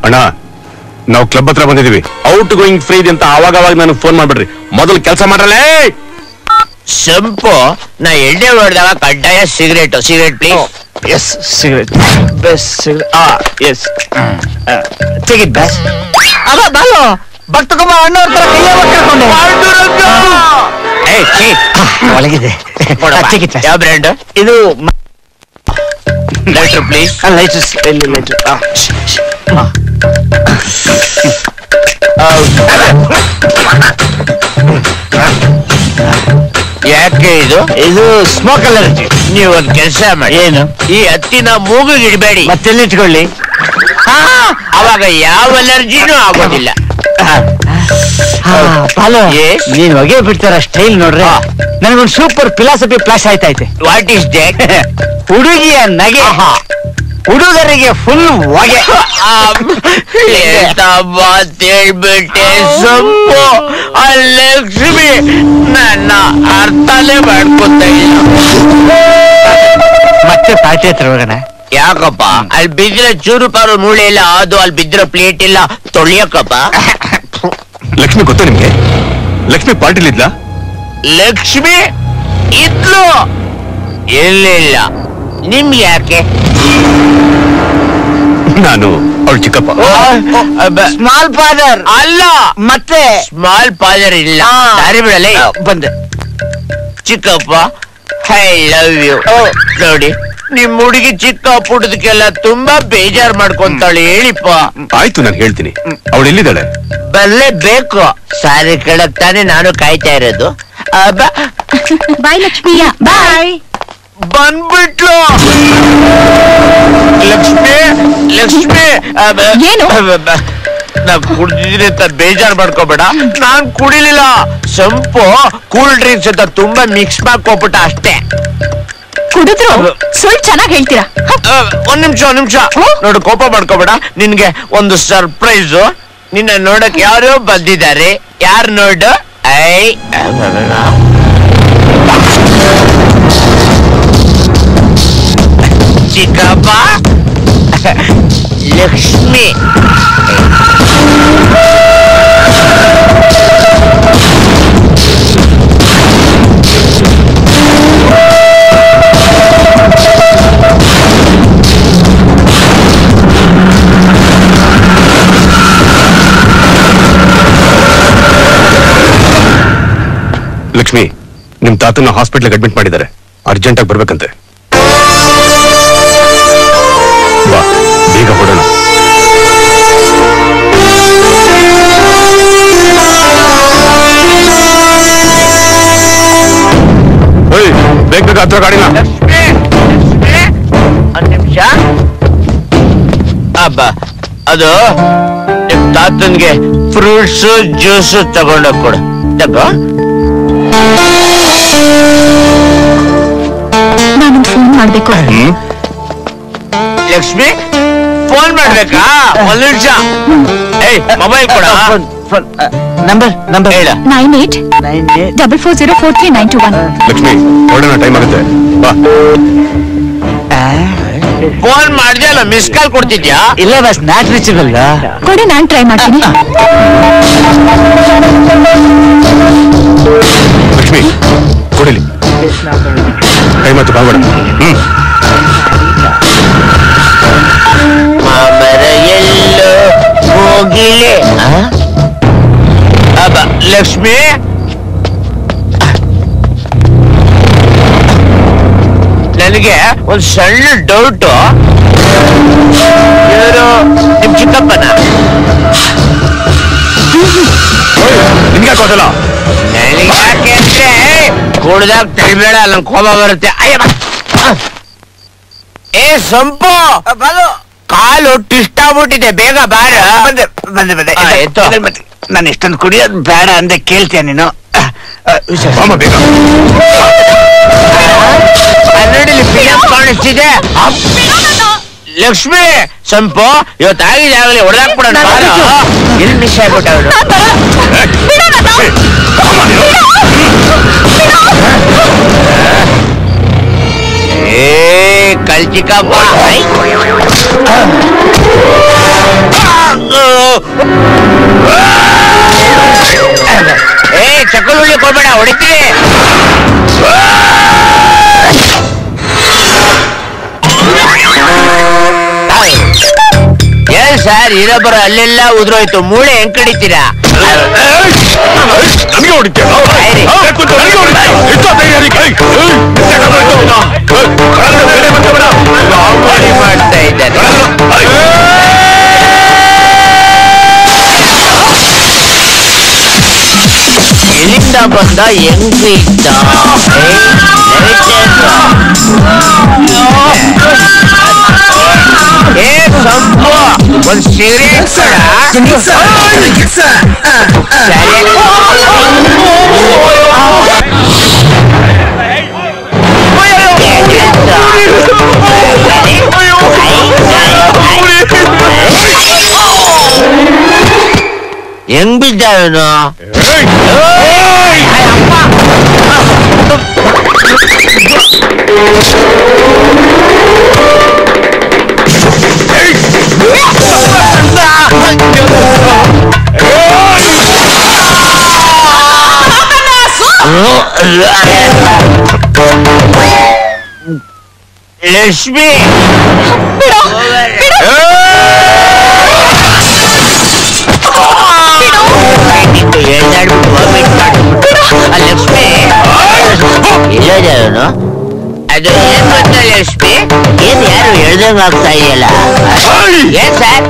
ಅಣ್ಣ ನಾವು ಕ್ಲಬ್ ಹತ್ರ ಬಂದಿದೀವಿ ಔಟ್ ಗೋಯಿಂಗ್ ಫ್ರೀ ಇದೆ ಅಂತ ಅವಾಗ ಅವಾಗ ನನಗೆ ಫೋನ್ ಮಾಡ್ಬಿಡ್ರಿ ಮೊದಲು ಕೆಲಸ ಮಾಡ್ರಲೇ ಸಂಪು ನಾ ಎಣ್ಣೆ ಹೊಡೆದಾಗ ಕಡ್ಡಾಯ cigarette cigarette please yes cigarette best cigarette ಆ ಎಸ್ ತೆಗಿ ಬೆಸ್ಟ್ ಅದ ಬಾಲು ಭಕ್ತಕುಮ ಅಣ್ಣವ್ರ ತರ ಕೈಯ ಕರ್ಕೊಂಡೆ ಏಯ್ ಛೀ. ಒಳಗಿದೆ ಕೊಡಪ್ಪ. ತೆಗಿ ಬೆಸ್ಟ್ ಯಾವ ಬ್ರ್ಯಾಂಡ್ ಇದು ಲೈಟರ್ ಪ್ಲೀಸ್ ಲೈಟರ್ಸ್ ಇಲ್ಲಿ ಲೈಟರ್ ಯಾಕೆ ಇದು ಇದು ಸ್ಮೋಕ್ ಅಲರ್ಜಿ ನೀವು ಒಂದ್ ಕೆಲಸ ಮಾಡಿ ಏನು ಈ ಹತ್ತಿನ ಮೂಗಿಗೆ ಇಡಬೇಡಿ ಮತ್ತೆಲ್ಲಿಟ್ಕೊಳ್ಳಿ ಅವಾಗ ಯಾವ ಅಲರ್ಜಿನೂ ಆಗೋದಿಲ್ಲ ಪಾಲು Yes? ನೀನ್ ಹೊಗೆ ಬಿಡ್ತಾರ ಸ್ಟೈಲ್ ನೋಡ್ರಿ ನನಗೊಂದು ಸೂಪರ್ ಫಿಲಾಸಫಿ ಫ್ಲಾಶ್ ಆಯ್ತೈತೆ ವಾಟ್ ಈಸ್ ಡೇಟ್ ಹುಡುಗಿಯ ನಗೆ ಹುಡುಗರಿಗೆ ಫುಲ್ ಹೊಗೆ ಎಂತ ಮಾತ್ ಹೇಳ್ಬಿಟ್ಟೆ ಸೊಪ್ಪು ಆ ಲಕ್ಷ್ಮಿ ನನ್ನ ಅರ್ಥನೇ ಮಾಡ್ಕೊತ ಇಲ್ಲ ಮತ್ತೆ ಪಾರ್ಟಿ ಹತ್ರ ಹೋಗೋಣ ಯಾಕಪ್ಪ ಅಲ್ಲಿ ಬಿದ್ದಿರೋ ಚೂರು ಪಾರು ಮೂಳೆ ಇಲ್ಲ ಅದು ಅಲ್ಲಿ ಬಿದ್ದಿರೋ ಪ್ಲೇಟ್ ಇಲ್ಲ ತೊಳಿಯಕಪ್ಪ ಲಕ್ಷ್ಮಿ ಗೊತ್ತಾ ನಿಮ್ಗೆ ಲಕ್ಷ್ಮಿ ಪಾರ್ಟಿಲಿದ್ಲಾ ಲಕ್ಷ್ಮಿ ಇದ್ಲು ಇಲ್ಲಿಲ್ಲ ನಿಮ್ಗೆ ಯಾಕೆ ನಾನು ಅವಳು ಚಿಕ್ಕಪ್ಪ ಸ್ಮಾಲ್ ಫಾದರ್ ಅಲ್ಲ ಮತ್ತೆ ಸ್ಮಾಲ್ ಫಾದರ್ ಇಲ್ಲ ಆ. ದಾರಿ ಬಿಡಲೇ ಆ, ಬಂದೆ ಚಿಕ್ಕಪ್ಪ ಐ ಲವ್ ಯು ನೋಡಿ ನಿಮ್ ಹುಡುಗಿ ಚಿಕ್ಕ ಪುಟ್ಟದಕ್ಕೆಲ್ಲ ತುಂಬಾ ಬೇಜಾರ್ ಮಾಡ್ಕೊಂತಾಳೆ ಹೇಳಿಪ್ಪ ಆಯ್ತು ನಾನು ಹೇಳ್ತೀನಿ ಅವಳು ಎಲ್ಲಿದ್ದಾಳೆ ಬಲ್ಲೆ ಬೇಕು ಸಾರಿ ಕೇಳಕ್ ತಾನೇ ನಾನು ಕಾಯ್ತಾ ಇರೋದು ಅಬ್ಬ, ಬಾಯ್ ಲಕ್ಷ್ಮಿಯ ಬಾಯ್ ಬಂದ್ಬಿಟ್ಲು ಲಕ್ಷ್ಮಿ ಲಕ್ಷ್ಮಿ ಅಬ್ಬ, ಏನು? ಅಬ್ಬ, ನಾ ಕುಡ್ದಿದ್ದೀನಿ ಅಂತ ಬೇಜಾರ್ ಮಾಡ್ಕೋಬೇಡ ನಾನ್ ಕುಡಿಲಿಲ್ಲ ಸಂಪು ಕೂಲ್ ಡ್ರಿಂಕ್ಸ್ ಅಂತ ತುಂಬಾ ಮಿಕ್ಸ್ ಮಾಡ್ಕೊಬಿಟ್ಟ ಅಷ್ಟೇ ಕುಡಿದ್ರು ಸುಳ್ಳು ಚೆನ್ನಾಗಿ ಹೇಳ್ತೀರಾ ಹ, ಆ, ಒಂದ್ ನಿಮಿಷ ಒಂದ್ ನಿಮಿಷ ನೋಡು ಕೋಪ ಮಾಡ್ಕೋಬೇಡ ನಿನ್ಗೆ ಒಂದು ಸರ್ಪ್ರೈಸ್ ನಿನ್ನ ನೋಡಕ್ ಯಾರು ಬಂದಿದ್ದಾರೆ ಯಾರು ನೋಡು ಐ ಚಿಕ್ಕಪ್ಪ ಲಕ್ಷ್ಮಿ ಲಕ್ಷ್ಮಿ ನಿಮ್ ತಾತನ ಹಾಸ್ಪಿಟ್ಲಿಗೆ ಅಡ್ಮಿಟ್ ಮಾಡಿದ್ದಾರೆ ಅರ್ಜೆಂಟ್ ಆಗಿ ಬರ್ಬೇಕಂತೆ ಬಾ ಬೇಗ ಹೊಡೋಣ ಓಯ್, ಬೇಗ ಬೇಗ ಹತ್ರ ಗಾಡಿನ ಲಕ್ಷ್ಮಿ ಲಕ್ಷ್ಮಿ ಒಂದ್ ನಿಮಿಷ ಅಬ್ಬ ಅದು ನಿಮ್ ತಾತನ್ಗೆ ಫ್ರೂಟ್ಸ್ ಜ್ಯೂಸ್ ತಗೊಂಡೋಗ್ ಕೊಡು ತಗೋ ನಾನು ಫೋನ್ ಮಾಡ್ಬೇಕು ಹ್ಮ್ ಲಕ್ಷ್ಮಿ ಫೋನ್ ಮಾಡ್ಬೇಕಾ ಒಂದ್ ನಿಮಿಷ ಏಯ್ ಮೊಬೈಲ್ ಕೊಡ ನಂಬರ್ ನಂಬರ್ ಹೇಳ nine eight nine eight double four zero four three nine two one Lakshmi ಹೊರಡೋಣ ಟೈಮ್ ಆಗುತ್ತೆ ಬಾ ಫೋನ್ ಮಾಡ್ದೆ ಅಲ್ಲ ಮಿಸ್ ಕಾಲ್ ಕೊಡ್ತಿದ್ಯಾ ಇಲ್ಲ ಬಸ್ ನಾಟ್ ರೀಚಬಲ್ ಕೊಡಿ ನಾನ್ ಟ್ರೈ ಮಾಡ್ತೀನಿ ಲಕ್ಷ್ಮಿ ಕೊಡಿಲಿ ಟೈಮ್ ಆಯ್ತು ಬಾಗೋಣ ಹ್ಮ್ ಮಾಮರ ಎಲ್ಲೋ ಹೋಗಿಲೆ ಅಬ್ಬ ಲಕ್ಷ್ಮಿ ನನಗೆ ಒಂದ್ ಸಣ್ಣ ಡೌಟ್ ಇವರು ನಿಮ್ ಚಿಕ್ಕಪ್ಪನ ನಿನ್ಗೆ ಯಾಕೋದಲ್ಲ ನನಗೆ ಯಾಕೆ ಅಂದ್ರೆ ಕುಡ್ದಾಗ ತಡಿಬೇಡ ನಂಗೆ ಕೋಪ ಬರುತ್ತೆ ಅಯ್ಯ ಬಾ. ಏ ಸಂಪು ಕಾಲು ಟ್ವಿಸ್ಟ್ ಆಗ್ಬಿಟ್ಟಿದೆ ಬೇಗ ಬಾರ ಬಂದೆ ಬಂದೆ ಬಂದೆ ಆ, ಎತ್ತು. ನಾನು ಎಷ್ಟೊಂದು ಕುಡಿಯೋದು ಬೇಡ ಅಂದೆ ಕೇಳ್ತೀಯ ನೀನು ಆ, ಆ, ವಿಶ್ವಾಸ. ಬಾಮ ಬೇಗ ಕನ್ನಡಲ್ಲಿ ಫಿಲಂ ಕಾಣಿಸ್ತಿದೆ ಅಪ್. ಲಕ್ಷ್ಮಿ ಸಂಪು ಇವತ್ತು ಆಗಿದೆ ಆಗಲಿ ಹೊಡೆದಾಕ್ಬಿಡೋಣ ಬಾರ ಎಲ್ಲಿ ಮಿಸ್ ಆಗ್ಬಿಟ್ಟ ಅವಳು ಏ ಕಲ್ಚಿಕಪ್ಪ ಏ ಚಕ್ಕಲುಳ್ಳಿ ಕೊಡ್ಬೇಡ ಹೊಡಿತೀವಿ ಏನ್ ಸರ್ ಇರೊಬ್ಬರು ಅಲ್ಲೆಲ್ಲ ಉದ್ರೋಯ್ತು ಮೂಳೆ ಹೆಂಗ್ ಕಡಿತೀರಾ ನನಗೆ ಹೊಡಿತೀಯ ಆಯ್ರಿ. ನನಗೆ ಹೊಡಿತೀಯ ಎಷ್ಟೋ ಧೈರ್ಯ ನಿನಗೆ? ಏಯ್, ಏಯ್, ಎಷ್ಟೇ ಕರ್ಕೊಂಡು ಹೋಯ್ತು ಅವ್ನ? ಏಯ್, ಕರ್ಕೊಂಡು ಬೇರೆ ಮತ್ತೆ ಬೇಡ. ಗಾಳಿ ಮಾಡ್ತಾ ಇದ್ದಾರೆ ಎಲ್ಲಿಂದ ಬಂದ ಹೆಂಗ್ ಇದ್ದ ಏ ಸಂಪು ಒಂದ್ ಸಿಗರೇಟ್ ಹೆಂಗ್ ಬಿದ್ದ ಇವನು ಏಯ್, ಲಕ್ಷ್ಮಿ ಬಿಡು ಎಳ್ದಾಡ್ಬಿಟ್ಟು vomit ಮಾಡ್ಬಿಟ್ಟು. ಆ ಲಕ್ಷ್ಮಿ ಇಲ್ಲದೆ ಅವನು ಅದು ಏನ್ ಗೊತ್ತಾ ಲಕ್ಷ್ಮಿ ಏನ್ ಯಾರು ಎಳ್ದಂಗ್ ಆಗ್ತಾ ಇದೆಯಲ್ಲ ಏನ್ ಸರ್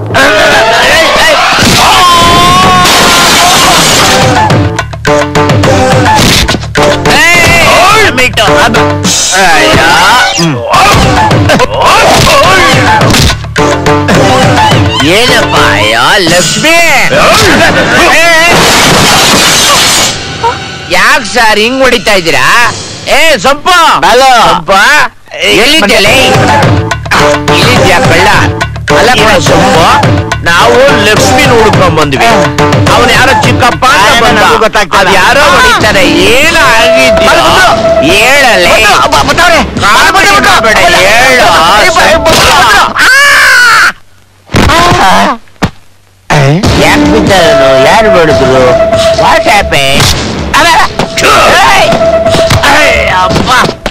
ಟೊಮೆಟೊ ಅಯ್ಯೋ ಏನಪ್ಪ ಅಯ್ಯೋ ಲಕ್ಷ್ಮಿ ಯಾಕೆ ಸರ್ ಹಿಂಗ್ ಹೊಡಿತಾ ಇದ್ದೀರಾ ಏ ಸೊಪ್ಪ ಸೊಪ್ಪ ಎಲ್ಲಿದ್ಯಲ್ಲ ಇಲ್ಲಿದ್ಯಾ ಕಳ್ಳ ಅಲ್ಲ ಕಣ ಸೊಪ್ಪು ನಾವು ಲಕ್ಷ್ಮಿ ಹುಡ್ಕೊಂಡ್ ಬಂದ್ವಿ ಅವನ್ ಯಾರೋ ಚಿಕ್ಕಪ್ಪ ಅಂತ ಏನೋ ಬಂದ. ನನಗೂ ಗೊತ್ತಾಗ್ತಾ ಇಲ್ಲ. ಅದ್ ಯಾರೋ ಹೊಡಿತಾರೆ ಏನು ಆಗಿದ್ಯೋ ಹೇಳಲೇ ಕಾಮಿಡಿ ಮಾಡ್ಬೇಡ, ಹೇಳು ಯಾಕೆ ಬಿದ್ದನು ಯಾರು ಬಡಿದ್ರು ವಾಟ್ ಹ್ಯಾಪೆ ಅಪ್ಪ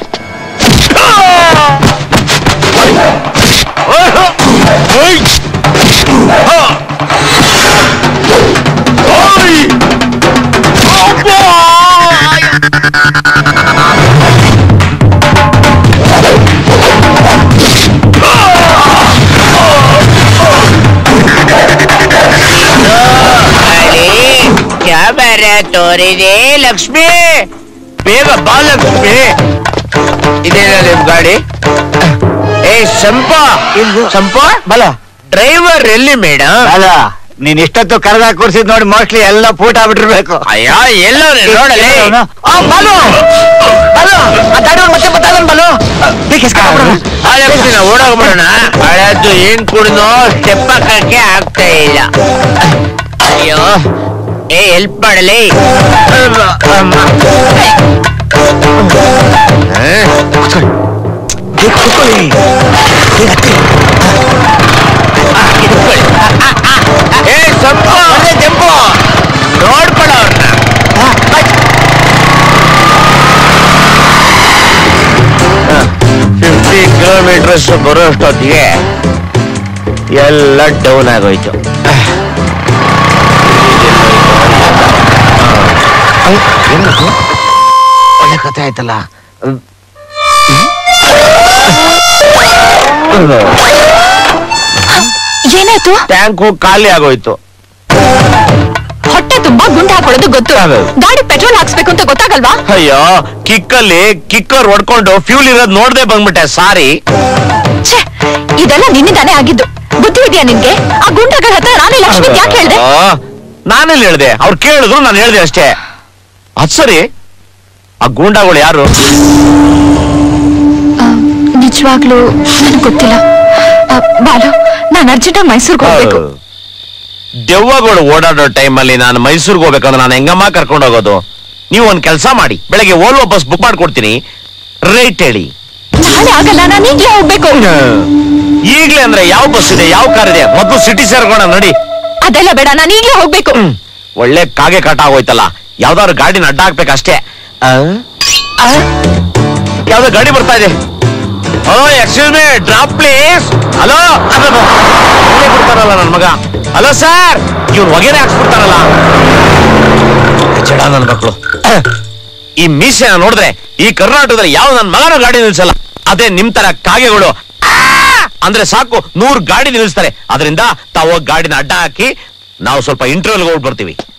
ಅರೆ, ಕ್ಯಾಮರಾ ತೋರಿದೆ ಲಕ್ಷ್ಮಿ ಬೇಗ ಬಾ ಲಕ್ಷ್ಮಿ ಇದೇನ ನಿಮ್ ಗಾಡಿ ಏ ಸಂಪ ಸಂಪ ಬಲ ಡ್ರೈವರ್ ಎಲ್ಲಿ ಮೇಡಮ್ ಬಲ ನೀನ್ ಇಷ್ಟೊತ್ತು ಕರೆದ ಕೂರ್ಸಿದ್ ನೋಡಿ ಮೋಸ್ಟ್ಲಿ ಎಲ್ಲ ಪೂಟ ಆಗ್ಬಿಟ್ಟಿರ್ಬೇಕು ಅಯ್ಯ ಎಲ್ಲೋ ನೋಡಲಿ ಆ, ಬಾಲು ಬಾಲು ಆ ಗಾಡಿ ಮತ್ತೆ ಬತ್ತಾಗನ್ ಬಾಲು ಆ ಲಕ್ಷ್ಮಿನ ಓಡೋಗ್ಬಿಡೋಣ ಹಳದ್ದು ಏನ್ ಕುಡ್ದು ಸ್ಟೆಪ್ ಹಾಕಕ್ಕೆ ಆಗ್ತಾ ಇಲ್ಲ ಅಯ್ಯೋ ಏ ಹೆಲ್ಪ್ ಮಾಡಲಿ ಅಮ್ಮ. ಹ? ಏ ಸಂಪು ತೆಂಪು ನೋಡ್ಬೇಡ ಅವ್ರನ್ನ ಫಿಫ್ಟಿ ಕಿಲೋಮೀಟರ್ಸ್ ಬರೋಷ್ಟೊತ್ತಿಗೆ ಎಲ್ಲ ಡೌನ್ ಆಗೋಯ್ತು ಒಳ್ಳೆ ಕಥೆ ಆಯ್ತಲ್ಲ ಏನಾಯ್ತು ಟ್ಯಾಂಕು ಖಾಲಿ ಆಗೋಯ್ತು ಹೊಟ್ಟೆ ತುಂಬಾ ಗುಂಡು ಹಾಕೊಳ್ಳೋದು ಗೊತ್ತು ಹೌದು. ಗಾಡಿ ಪೆಟ್ರೋಲ್ ಹಾಕ್ಸ್ಬೇಕು ಅಂತ ಗೊತ್ತಾಗಲ್ವಾ ಅಯ್ಯೋ ಕಿಕ್ಕಲ್ಲಿ ಕಿಕ್ಕರ್ ಹೊಡ್ಕೊಂಡು ಫ್ಯೂಲ್ ಇರೋದ್ ನೋಡ್ದೆ ಬಂದ್ಬಿಟ್ಟೆ ಸಾರಿ ಛೇ ಇದೆಲ್ಲ ನಿನ್ನಿಂದಾನೇ ಆಗಿದ್ದು ಬುದ್ಧಿ ಇದೆಯಾ ನಿನ್ಗೆ ಆ ಗುಂಡಗಳ ಹತ್ರ ನಾನೇ ಲಕ್ಷ್ಮಿ ಯಾಕೆ ಹೇಳ್ದೆ ನಾನೆಲ್ಲಿ ಹೇಳ್ದೆ ಅವ್ರು ಕೇಳಿದ್ರು ನಾನು ಹೇಳ್ದೆ ಅಷ್ಟೇ ಅದ್ ಸರಿ ಆ ಗೂಂಡಾಗಳು ಯಾರು ನಿಜವಾಗ್ಲೂ ನನಗೆ ಗೊತ್ತಿಲ್ಲ ಆ, ಬಾಲು ನಾನು ಅರ್ಜೆಂಟಾಗಿ ಮೈಸೂರಿಗೆ ಹೋಗ್ಬೇಕು ದೆವ್ವಗಳು ಓಡಾಡೋ ಟೈಮಲ್ಲಿ ನಾನು ಮೈಸೂರಿಗೆ ಹೋಗ್ಬೇಕಂದ್ರೆ ನಾನು ಹೆಂಗಮ್ಮ ಕರ್ಕೊಂಡು ಹೋಗೋದು ನೀವು ಒಂದ್ ಕೆಲಸ ಮಾಡಿ ಬೆಳಗ್ಗೆ ಓಲ್ವೋ ಬಸ್ ಬುಕ್ ಮಾಡ್ಕೊಡ್ತೀನಿ ರೇಟ್ ಹೇಳಿ ನಾಳೆ ಆಗಲ್ಲ ನಾನು ಈಗ್ಲೇ ಹೋಗ್ಬೇಕು ಈಗ್ಲೇ ಅಂದ್ರೆ ಯಾವ ಬಸ್ ಇದೆ ಯಾವ ಕಾರ್ ಇದೆ ಮೊದಲು ಸಿಟಿ ಸೇರ್ಕೋಣ ನಡಿ ಅದೆಲ್ಲ ಬೇಡ ನಾನು ಈಗ್ಲೇ ಹೋಗ್ಬೇಕು ಒಳ್ಳೆ ಕಾಗೆ ಕಾಟ ಆಗೋಯ್ತಲ್ಲ ಯಾವ್ದಾದ್ರು ಗಾಡಿನ ಅಡ್ಡ ಹಾಕ್ಬೇಕಷ್ಟೇ ಆ? ಆ? ಯಾವ್ದೋ ಗಾಡಿ ಬರ್ತಾ ಇದೆ hello excuse me drop please hello ಬಿಡ್ತಾರಲ್ಲ ನನ್ ಮಗ ಹಲೋ ಸರ್ ಇವ್ನು ಹೊಗೆನೆ ಹಾಕ್ಸ್ಬಿಡ್ತಾರಲ್ಲ ಚಡ ನನ್ ಮಕ್ಕಳು ಈ ಮೀಸೆ ನೋಡಿದ್ರೆ ಈ ಕರ್ನಾಟಕದಲ್ಲಿ ಯಾವ ನನ್ ಮಗನ ಗಾಡಿ ನಿಲ್ಸಲ್ಲ ಅದೇ ನಿಮ್ ತರ ಕಾಗೆಗಳು ಆ! ಅಂದ್ರೆ ಸಾಕು ನೂರ್ ಗಾಡಿ ನಿಲ್ಲಿಸ್ತಾರೆ ಅದರಿಂದ ತಾವು ಹೋಗ್ ಗಾಡಿನ ಅಡ್ಡ ಹಾಕಿ ನಾವು ಸ್ವಲ್ಪ ಇಂಟರ್ವ್ಯೂಲ್ ಹೋಗಿ ಬರ್ತೀವಿ